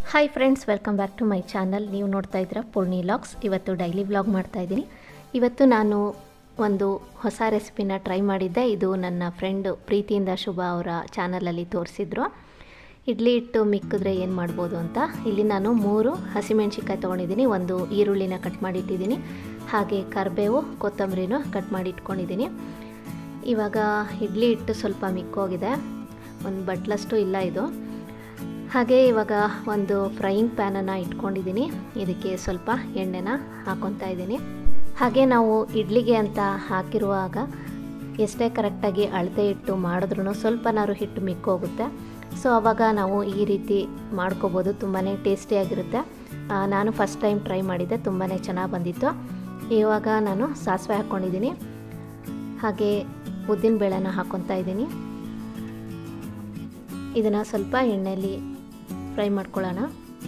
hi friends welcome back to my channel ನೀವು ನೋಡ್ತಾ ಇದ್ದೀರಾ ಪೂರ್ಣಿ ವ್ಲಾಗ್ಸ್ ಇವತ್ತು ಡೈಲಿ ವ್ಲಾಗ್ ಮಾಡ್ತಾ ಇದ್ದೀನಿ ಇವತ್ತು ನಾನು ಒಂದು ಹೊಸ ರೆಸಿಪಿನ ಟ್ರೈ ಮಾಡಿದ್ದೆ ಇದು ನನ್ನ ಫ್ರೆಂಡು ಪ್ರೀತಿಯಿಂದ ಶುಭ ಅವರ ಚಾನಲಲ್ಲಿ ತೋರಿಸಿದ್ರು ಇಡ್ಲಿ ಹಿಟ್ಟು ಮಿಕ್ಕಿದ್ರೆ ಏನು ಮಾಡ್ಬೋದು ಅಂತ ಇಲ್ಲಿ ನಾನು ಮೂರು ಹಸಿಮೆಣ್ಸಿನ್ಕಾಯಿ ತೊಗೊಂಡಿದ್ದೀನಿ ಒಂದು ಈರುಳ್ಳಿನ ಕಟ್ ಮಾಡಿ ಇಟ್ಟಿದ್ದೀನಿ ಹಾಗೆ ಕರಿಬೇವು ಕೊತ್ತಂಬರಿನೂ ಕಟ್ ಮಾಡಿ ಇಟ್ಕೊಂಡಿದ್ದೀನಿ ಇವಾಗ ಇಡ್ಲಿ ಹಿಟ್ಟು ಸ್ವಲ್ಪ ಮಿಕ್ಕೋಗಿದೆ ಒಂದು ಬಟ್ಲಷ್ಟು ಇಲ್ಲ ಇದು ಹಾಗೆ ಇವಾಗ ಒಂದು ಫ್ರೈಯಿಂಗ್ ಪ್ಯಾನನ್ನು ಇಟ್ಕೊಂಡಿದ್ದೀನಿ ಇದಕ್ಕೆ ಸ್ವಲ್ಪ ಎಣ್ಣೆನ ಹಾಕೊತಾ ಇದ್ದೀನಿ ಹಾಗೆ ನಾವು ಇಡ್ಲಿಗೆ ಅಂತ ಹಾಕಿರುವಾಗ ಎಷ್ಟೇ ಕರೆಕ್ಟಾಗಿ ಅಳತೆ ಇಟ್ಟು ಮಾಡಿದ್ರೂ ಸ್ವಲ್ಪನಾರು ಹಿಟ್ಟು ಮಿಕ್ಕೋಗುತ್ತೆ ಸೊ ಆವಾಗ ನಾವು ಈ ರೀತಿ ಮಾಡ್ಕೋಬೋದು ತುಂಬಾ ಟೇಸ್ಟಿಯಾಗಿರುತ್ತೆ ನಾನು ಫಸ್ಟ್ ಟೈಮ್ ಟ್ರೈ ಮಾಡಿದ್ದೆ ತುಂಬಾ ಚೆನ್ನಾಗಿ ಬಂದಿತ್ತು ಇವಾಗ ನಾನು ಸಾಸಿವೆ ಹಾಕ್ಕೊಂಡಿದ್ದೀನಿ ಹಾಗೆ ಉದ್ದಿನ ಬೇಳೆನ ಹಾಕ್ಕೊತಾ ಇದ್ದೀನಿ ಇದನ್ನು ಸ್ವಲ್ಪ ಎಣ್ಣೆಯಲ್ಲಿ ಫ್ರೈ ಮಾಡ್ಕೊಳ್ಳೋಣ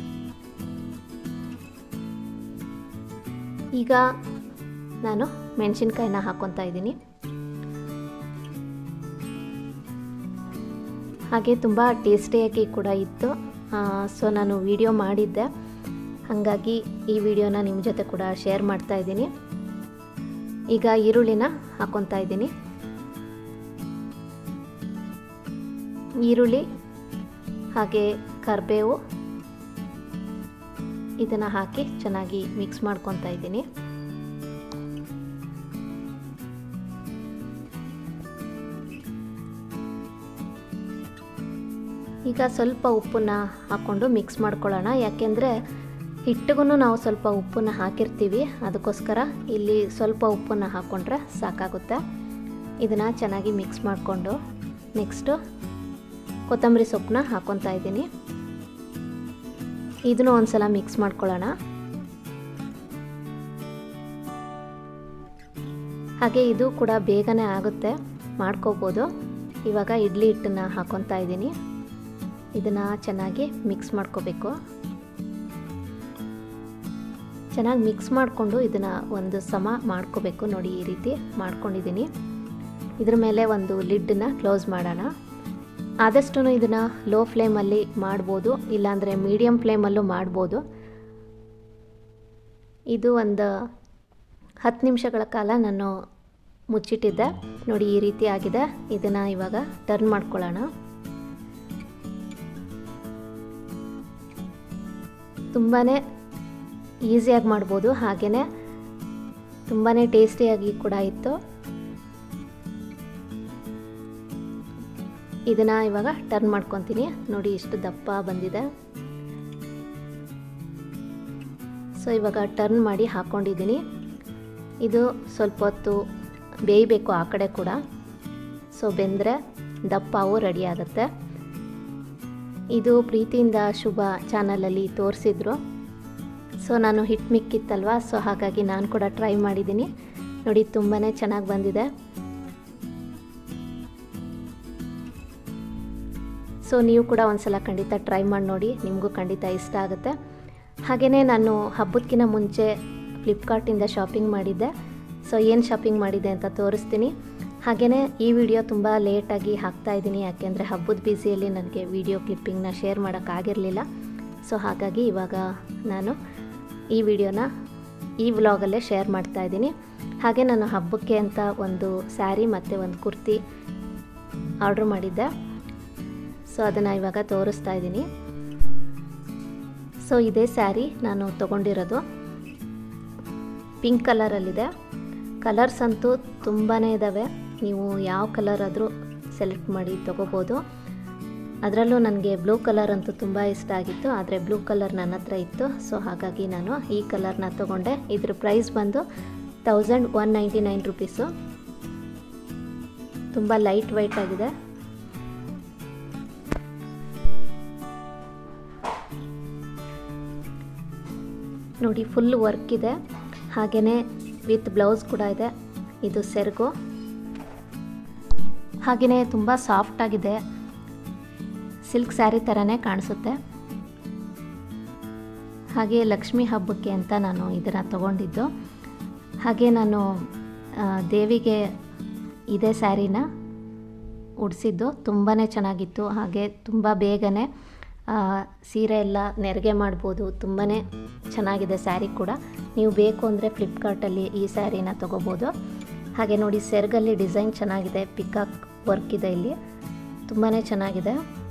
ಈಗ ನಾನು ಮೆಣಸಿನ್ಕಾಯಿನ ಹಾಕ್ಕೊತಾ ಇದ್ದೀನಿ ಹಾಗೆ ತುಂಬ ಟೇಸ್ಟಿಯಾಗಿ ಕೂಡ ಇತ್ತು ಸೊ ನಾನು ವಿಡಿಯೋ ಮಾಡಿದ್ದೆ ಹಾಗಾಗಿ ಈ ವಿಡಿಯೋನ ನಿಮ್ಮ ಜೊತೆ ಕೂಡ ಶೇರ್ ಮಾಡ್ತಾ ಇದ್ದೀನಿ ಈಗ ಈರುಳ್ಳಿನ ಹಾಕ್ಕೊತಾ ಇದ್ದೀನಿ ಈರುಳ್ಳಿ ಹಾಗೆ ಕರಿಬೇವು ಇದನ್ನು ಹಾಕಿ ಚೆನ್ನಾಗಿ ಮಿಕ್ಸ್ ಮಾಡ್ಕೊತಾ ಇದ್ದೀನಿ ಈಗ ಸ್ವಲ್ಪ ಉಪ್ಪನ್ನ ಹಾಕ್ಕೊಂಡು ಮಿಕ್ಸ್ ಮಾಡ್ಕೊಳ್ಳೋಣ ಯಾಕೆಂದರೆ ಹಿಟ್ಟಿಗೂ ನಾವು ಸ್ವಲ್ಪ ಉಪ್ಪನ್ನು ಹಾಕಿರ್ತೀವಿ ಅದಕ್ಕೋಸ್ಕರ ಇಲ್ಲಿ ಸ್ವಲ್ಪ ಉಪ್ಪನ್ನು ಹಾಕ್ಕೊಂಡ್ರೆ ಸಾಕಾಗುತ್ತೆ ಇದನ್ನು ಚೆನ್ನಾಗಿ ಮಿಕ್ಸ್ ಮಾಡಿಕೊಂಡು ನೆಕ್ಸ್ಟು ಕೊತ್ತಂಬರಿ ಸೊಪ್ಪನ್ನ ಹಾಕ್ಕೊತಾ ಇದ್ದೀನಿ ಇದನ್ನು ಒಂದ್ಸಲ ಮಿಕ್ಸ್ ಮಾಡ್ಕೊಳ್ಳೋಣ ಹಾಗೆ ಇದು ಕೂಡ ಬೇಗನೆ ಆಗುತ್ತೆ ಮಾಡ್ಕೋಬೋದು ಇವಾಗ ಇಡ್ಲಿ ಹಿಟ್ಟನ್ನು ಹಾಕ್ಕೊತಾ ಇದ್ದೀನಿ ಇದನ್ನು ಚೆನ್ನಾಗಿ ಮಿಕ್ಸ್ ಮಾಡ್ಕೋಬೇಕು ಚೆನ್ನಾಗಿ ಮಿಕ್ಸ್ ಮಾಡಿಕೊಂಡು ಇದನ್ನು ಒಂದು ಸಮ ಮಾಡ್ಕೋಬೇಕು ನೋಡಿ ಈ ರೀತಿ ಮಾಡ್ಕೊಂಡಿದ್ದೀನಿ ಇದ್ರ ಮೇಲೆ ಒಂದು ಲಿಡ್ಡನ್ನ ಕ್ಲೋಸ್ ಮಾಡೋಣ ಆದಷ್ಟು ಇದನ್ನು ಲೋ ಫ್ಲೇಮಲ್ಲಿ ಮಾಡ್ಬೋದು ಇಲ್ಲಾಂದರೆ ಮೀಡಿಯಮ್ ಫ್ಲೇಮಲ್ಲೂ ಮಾಡ್ಬೋದು ಇದು ಒಂದು ಹತ್ತು ನಿಮಿಷಗಳ ಕಾಲ ನಾನು ಮುಚ್ಚಿಟ್ಟಿದ್ದೆ ನೋಡಿ ಈ ರೀತಿ ಆಗಿದೆ ಇದನ್ನು ಇವಾಗ ಟರ್ನ್ ಮಾಡ್ಕೊಳ್ಳೋಣ ತುಂಬಾ ಈಸಿಯಾಗಿ ಮಾಡ್ಬೋದು ಹಾಗೆಯೇ ತುಂಬಾ ಟೇಸ್ಟಿಯಾಗಿ ಕೂಡ ಇತ್ತು ಇದನ್ನು ಇವಾಗ ಟರ್ನ್ ಮಾಡ್ಕೊತೀನಿ ನೋಡಿ ಇಷ್ಟು ದಪ್ಪ ಬಂದಿದೆ ಸೊ ಇವಾಗ ಟರ್ನ್ ಮಾಡಿ ಹಾಕ್ಕೊಂಡಿದ್ದೀನಿ ಇದು ಸ್ವಲ್ಪ ಹೊತ್ತು ಬೇಯಬೇಕು ಆ ಕಡೆ ಕೂಡ ಸೊ ಬೆಂದರೆ ದಪ್ಪವು ರೆಡಿ ಆಗುತ್ತೆ ಇದು ಪ್ರೀತಿಯಿಂದ ಶುಭ ಚಾನಲಲ್ಲಿ ತೋರಿಸಿದ್ರು ಸೊ ನಾನು ಹಿಟ್ ಮಿಕ್ಕಿತ್ತಲ್ವ ಸೊ ಹಾಗಾಗಿ ನಾನು ಕೂಡ ಟ್ರೈ ಮಾಡಿದ್ದೀನಿ ನೋಡಿ ತುಂಬಾ ಚೆನ್ನಾಗಿ ಬಂದಿದೆ ಸೊ ನೀವು ಕೂಡ ಒಂದ್ಸಲ ಖಂಡಿತ ಟ್ರೈ ಮಾಡಿ ನೋಡಿ ನಿಮಗೂ ಖಂಡಿತ ಇಷ್ಟ ಆಗುತ್ತೆ ಹಾಗೆಯೇ ನಾನು ಹಬ್ಬದಕ್ಕಿಂತ ಮುಂಚೆ ಫ್ಲಿಪ್ಕಾರ್ಟಿಂದ ಶಾಪಿಂಗ್ ಮಾಡಿದ್ದೆ ಸೊ ಏನು ಶಾಪಿಂಗ್ ಮಾಡಿದೆ ಅಂತ ತೋರಿಸ್ತೀನಿ ಹಾಗೆಯೇ ಈ ವಿಡಿಯೋ ತುಂಬ ಲೇಟಾಗಿ ಹಾಕ್ತಾಯಿದ್ದೀನಿ ಯಾಕೆಂದರೆ ಹಬ್ಬದ ಬ್ಯುಸಿಯಲ್ಲಿ ನನಗೆ ವಿಡಿಯೋ ಕ್ಲಿಪ್ಪಿಂಗ್ನ ಶೇರ್ ಮಾಡೋಕ್ಕಾಗಿರಲಿಲ್ಲ ಸೊ ಹಾಗಾಗಿ ಇವಾಗ ನಾನು ಈ ವಿಡಿಯೋನ ಈ ವ್ಲಾಗಲ್ಲೇ ಶೇರ್ ಮಾಡ್ತಾಯಿದ್ದೀನಿ ಹಾಗೆ ನಾನು ಹಬ್ಬಕ್ಕೆ ಅಂತ ಒಂದು ಸ್ಯಾರಿ ಮತ್ತು ಒಂದು ಕುರ್ತಿ ಆರ್ಡ್ರ್ ಮಾಡಿದ್ದೆ ಸೊ ಅದನ್ನು ಇವಾಗ ತೋರಿಸ್ತಾ ಇದ್ದೀನಿ ಸೊ ಇದೇ ಸ್ಯಾರಿ ನಾನು ತೊಗೊಂಡಿರೋದು ಪಿಂಕ್ ಕಲರಲ್ಲಿದೆ ಕಲರ್ಸ್ ಅಂತೂ ತುಂಬಾ ಇದ್ದಾವೆ ನೀವು ಯಾವ ಕಲರ್ ಆದರೂ ಸೆಲೆಕ್ಟ್ ಮಾಡಿ ತೊಗೋಬೋದು ಅದರಲ್ಲೂ ನನಗೆ ಬ್ಲೂ ಕಲರ್ ಅಂತೂ ತುಂಬ ಇಷ್ಟ ಆಗಿತ್ತು ಆದರೆ ಬ್ಲೂ ಕಲರ್ ನನ್ನ ಹತ್ರ ಇತ್ತು ಸೊ ಹಾಗಾಗಿ ನಾನು ಈ ಕಲರ್ನ ತೊಗೊಂಡೆ ಇದ್ರ ಪ್ರೈಸ್ ಬಂದು thousand one ninety nine rupees ತುಂಬ ಲೈಟ್ ವೈಟ್ ಆಗಿದೆ ನೋಡಿ ಫುಲ್ ವರ್ಕ್ ಇದೆ ಹಾಗೆಯೇ ವಿತ್ ಬ್ಲೌಸ್ ಕೂಡ ಇದೆ ಇದು ಸೆರಗು ಹಾಗೆಯೇ ತುಂಬ ಸಾಫ್ಟ್ ಆಗಿದೆ ಸಿಲ್ಕ್ ಸ್ಯಾರಿ ಥರನೇ ಕಾಣಿಸುತ್ತೆ ಹಾಗೆ ಲಕ್ಷ್ಮಿ ಹಬ್ಬಕ್ಕೆ ಅಂತ ನಾನು ಇದನ್ನು ತಗೊಂಡಿದ್ದು ಹಾಗೆ ನಾನು ದೇವಿಗೆ ಇದೇ ಸ್ಯಾರಿನ ಉಡಿಸಿದ್ದು ತುಂಬಾ ಚೆನ್ನಾಗಿತ್ತು ಹಾಗೆ ತುಂಬ ಬೇಗನೆ ಆ, ಸೀರೆ ಎಲ್ಲ ನೆರಿಗೆ ಮಾಡ್ಬೋದು ತುಂಬಾ ಚೆನ್ನಾಗಿದೆ ಸ್ಯಾರಿ ಕೂಡ ನೀವು ಬೇಕು ಅಂದರೆ ಫ್ಲಿಪ್ಕಾರ್ಟಲ್ಲಿ ಈ ಸ್ಯಾರಿನ ತೊಗೋಬೋದು ಹಾಗೆ ನೋಡಿ ಸೆರ್ಗಲ್ಲಿ ಡಿಸೈನ್ ಚೆನ್ನಾಗಿದೆ ಪಿಕಾಕ್ ವರ್ಕ್ ಇದೆ ಇಲ್ಲಿ ತುಂಬಾ ಚೆನ್ನಾಗಿದೆ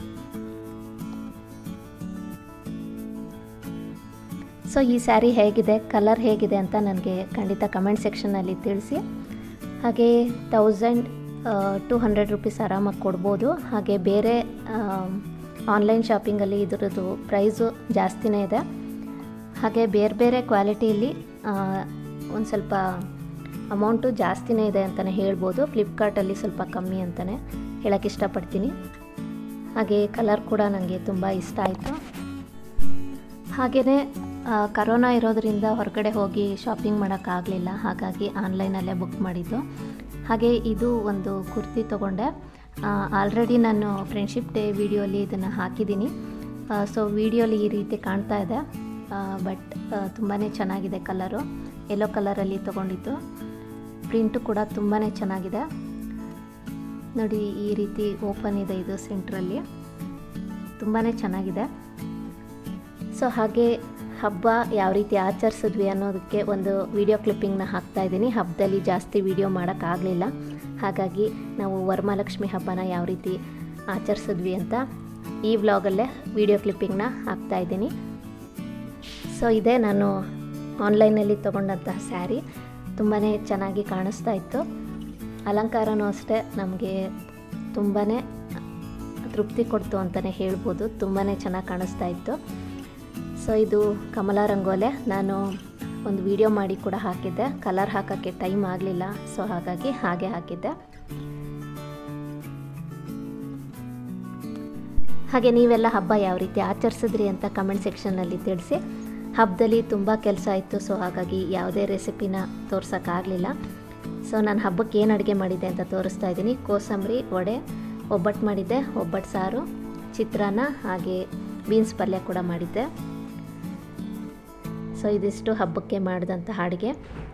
ಸೊ ಈ ಸ್ಯಾರಿ ಹೇಗಿದೆ ಕಲರ್ ಹೇಗಿದೆ ಅಂತ ನನಗೆ ಖಂಡಿತ ಕಮೆಂಟ್ ಸೆಕ್ಷನಲ್ಲಿ ತಿಳಿಸಿ ಹಾಗೆ ತೌಸಂಡ್ ಟು ಹಂಡ್ರೆಡ್ ರುಪೀಸ್ ಆರಾಮಾಗಿ ಕೊಡ್ಬೋದು ಹಾಗೆ ಬೇರೆ ಆನ್ಲೈನ್ ಶಾಪಿಂಗಲ್ಲಿ ಇದರದ್ದು ಪ್ರೈಸು ಜಾಸ್ತಿನೇ ಇದೆ ಹಾಗೆ ಬೇರೆ ಬೇರೆ ಕ್ವಾಲಿಟಿಯಲ್ಲಿ ಒಂದು ಸ್ವಲ್ಪ ಅಮೌಂಟು ಜಾಸ್ತಿನೇ ಇದೆ ಅಂತಲೇ ಹೇಳ್ಬೋದು ಫ್ಲಿಪ್ಕಾರ್ಟಲ್ಲಿ ಸ್ವಲ್ಪ ಕಮ್ಮಿ ಅಂತಲೇ ಹೇಳೋಕ್ಕೆ ಇಷ್ಟಪಡ್ತೀನಿ ಹಾಗೆ ಕಲರ್ ಕೂಡ ನನಗೆ ತುಂಬ ಇಷ್ಟ ಆಯಿತು ಹಾಗೆಯೇ ಕರೋನಾ ಇರೋದರಿಂದ ಹೊರಗಡೆ ಹೋಗಿ ಶಾಪಿಂಗ್ ಮಾಡೋಕ್ಕಾಗಲಿಲ್ಲ ಹಾಗಾಗಿ ಆನ್ಲೈನಲ್ಲೇ ಬುಕ್ ಮಾಡಿದ್ದು ಹಾಗೆ ಇದು ಒಂದು ಕುರ್ತಿ ತೊಗೊಂಡೆ ಆಲ್ರೆಡಿ ನಾನು ಫ್ರೆಂಡ್ಶಿಪ್ ಡೇ ವಿಡಿಯೋಲಿ ಇದನ್ನು ಹಾಕಿದ್ದೀನಿ ಸೊ ವಿಡಿಯೋಲಿ ಈ ರೀತಿ ಕಾಣ್ತಾ ಇದೆ ಬಟ್ ತುಂಬಾ ಚೆನ್ನಾಗಿದೆ ಕಲರು ಯೆಲ್ಲೋ ಕಲರಲ್ಲಿ ತೊಗೊಂಡಿದ್ದು ಪ್ರಿಂಟು ಕೂಡ ತುಂಬಾ ಚೆನ್ನಾಗಿದೆ ನೋಡಿ ಈ ರೀತಿ ಓಪನ್ ಇದೆ ಇದು ಸೆಂಟ್ರಲ್ಲಿ ತುಂಬಾ ಚೆನ್ನಾಗಿದೆ ಸೊ ಹಾಗೆ ಹಬ್ಬ ಯಾವ ರೀತಿ ಆಚರಿಸಿದ್ವಿ ಅನ್ನೋದಕ್ಕೆ ಒಂದು ವಿಡಿಯೋ ಕ್ಲಿಪ್ಪಿಂಗ್ನ ಹಾಕ್ತಾ ಇದ್ದೀನಿ ಹಬ್ಬದಲ್ಲಿ ಜಾಸ್ತಿ ವಿಡಿಯೋ ಮಾಡೋಕ್ಕಾಗಲಿಲ್ಲ ಹಾಗಾಗಿ ನಾವು ವರಮಹಾಲಕ್ಷ್ಮಿ ಹಬ್ಬನ ಯಾವ ರೀತಿ ಆಚರಿಸಿದ್ವಿ ಅಂತ ಈ ವ್ಲಾಗಲ್ಲೇ ವಿಡಿಯೋ ಕ್ಲಿಪ್ಪಿಂಗ್ನ ಹಾಕ್ತಾ ಇದ್ದೀನಿ ಸೊ ಇದೇ ನಾನು ಆನ್ಲೈನಲ್ಲಿ ತೊಗೊಂಡಂತಹ ಸ್ಯಾರಿ ತುಂಬಾ ಚೆನ್ನಾಗಿ ಕಾಣಿಸ್ತಾ ಇತ್ತು ಅಲಂಕಾರನೂ ಅಷ್ಟೇ ನಮಗೆ ತುಂಬಾ ತೃಪ್ತಿ ಕೊಡ್ತು ಅಂತಲೇ ಹೇಳ್ಬೋದು ತುಂಬಾ ಚೆನ್ನಾಗಿ ಕಾಣಿಸ್ತಾ ಇತ್ತು ಸೊ ಇದು ಕಮಲ ರಂಗೋಲೆ ನಾನು ಒಂದು ವಿಡಿಯೋ ಮಾಡಿ ಕೂಡ ಹಾಕಿದ್ದೆ ಕಲರ್ ಹಾಕೋಕ್ಕೆ ಟೈಮ್ ಆಗಲಿಲ್ಲ ಸೊ ಹಾಗಾಗಿ ಹಾಗೆ ಹಾಕಿದ್ದೆ ಹಾಗೆ ನೀವೆಲ್ಲ ಹಬ್ಬ ಯಾವ ರೀತಿ ಆಚರಿಸಿದ್ರಿ ಅಂತ ಕಮೆಂಟ್ ಸೆಕ್ಷನ್ನಲ್ಲಿ ತಿಳಿಸಿ ಹಬ್ಬದಲ್ಲಿ ತುಂಬ ಕೆಲಸ ಇತ್ತು ಸೊ ಹಾಗಾಗಿ ಯಾವುದೇ ರೆಸಿಪಿನ ತೋರ್ಸೋಕ್ಕಾಗಲಿಲ್ಲ ಸೊ ನಾನು ಹಬ್ಬಕ್ಕೆ ಏನು ಅಡುಗೆ ಮಾಡಿದ್ದೆ ಅಂತ ತೋರಿಸ್ತಾ ಇದ್ದೀನಿ ಕೋಸಂಬರಿ ವಡೆ ಒಬ್ಬಟ್ಟು ಮಾಡಿದ್ದೆ ಒಬ್ಬಟ್ಟು ಸಾರು ಚಿತ್ರಾನ್ನ ಹಾಗೆ ಬೀನ್ಸ್ ಪಲ್ಯ ಕೂಡ ಮಾಡಿದ್ದೆ ಸೊ ಇದಿಷ್ಟು ಹಬ್ಬಕ್ಕೆ ಮಾಡಿದಂಥ ಅಡುಗೆ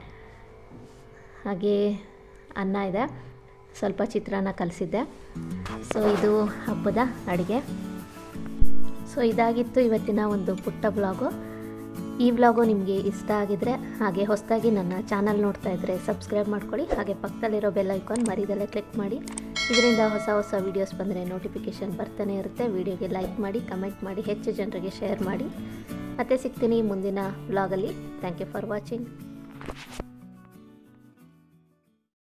ಹಾಗೆ ಅನ್ನ ಇದೆ ಸ್ವಲ್ಪ ಚಿತ್ರಾನ್ನ ಕಲಿಸಿದ್ದೆ ಸೊ ಇದು ಹಬ್ಬದ ಅಡುಗೆ ಸೊ ಇದಾಗಿತ್ತು ಇವತ್ತಿನ ಒಂದು ಪುಟ್ಟ ಬ್ಲಾಗು ಈ ವ್ಲಾಗು ನಿಮಗೆ ಇಷ್ಟ ಆಗಿದ್ರೆ ಹಾಗೆ ಹೊಸದಾಗಿ ನನ್ನ ಚಾನಲ್ ನೋಡ್ತಾ ಇದ್ದರೆ ಸಬ್ಸ್ಕ್ರೈಬ್ ಮಾಡ್ಕೊಳ್ಳಿ ಹಾಗೆ ಪಕ್ಕದಲ್ಲಿರೋ ಬೆಲ್ ಐಕಾನ್ ಮರಿದಲ್ಲೇ ಕ್ಲಿಕ್ ಮಾಡಿ ಇದರಿಂದ ಹೊಸ ಹೊಸ ವೀಡಿಯೋಸ್ ಬಂದರೆ ನೋಟಿಫಿಕೇಷನ್ ಬರ್ತಾನೆ ಇರುತ್ತೆ ವಿಡಿಯೋಗೆ ಲೈಕ್ ಮಾಡಿ ಕಮೆಂಟ್ ಮಾಡಿ ಹೆಚ್ಚು ಜನರಿಗೆ ಶೇರ್ ಮಾಡಿ ಮತ್ತೆ ಸಿಗ್ತೀನಿ ಮುಂದಿನ ವ್ಲಾಗಲ್ಲಿ ಥ್ಯಾಂಕ್ ಯು ಫಾರ್ ವಾಚಿಂಗ್